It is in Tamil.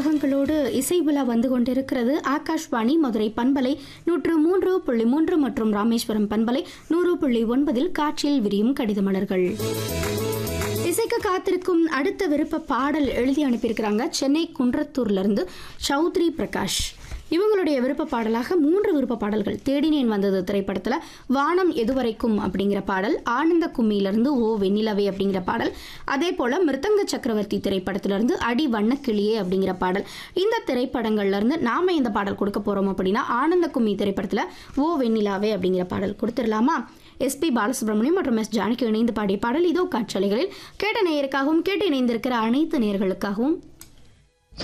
ராகங்களோடு இசை விழா வந்து கொண்டிருக்கிறது ஆகாஷ்வாணி மதுரை பண்பலை நூற்று மூன்று புள்ளி மூன்று மற்றும் ராமேஸ்வரம் பண்பலை நூறு புள்ளி ஒன்பதில் காற்றில் விரியும் கடித மலர்கள் இசைக்கு காத்திருக்கும் அடுத்த விருப்ப பாடல் எழுதி அனுப்பியிருக்கிறாங்க சென்னை குன்றத்தூர்ல இருந்து சௌத்ரி பிரகாஷ் இவங்களுடைய விருப்ப பாடலாக மூன்று விருப்ப பாடல்கள் தேடினேன் வந்தது திரைப்படத்துல வானம் எதுவரைக்கும் அப்படிங்கிற பாடல் ஆனந்த கும்மியிலிருந்து ஓ வெண்ணிலவே அப்படிங்கிற பாடல் அதே போல மிருதங்க சக்கரவர்த்தி திரைப்படத்திலிருந்து அடி வண்ணக்கிளியே அப்படிங்கிற பாடல் இந்த திரைப்படங்கள்ல இருந்து நாம இந்த பாடல் கொடுக்க போறோம் அப்படின்னா ஆனந்த கும்மி திரைப்படத்துல ஓ வெண்ணிலாவே அப்படிங்கிற பாடல் கொடுத்துடலாமா எஸ்பி பாலசுப்ரமணியம் மற்றும் எஸ் ஜானகி இணைந்து பாடிய பாடல் இதோ காட்சலைகளில் கேட்ட நேயருக்காகவும் கேட்டு இணைந்திருக்கிற அனைத்து நேயர்களுக்காகவும்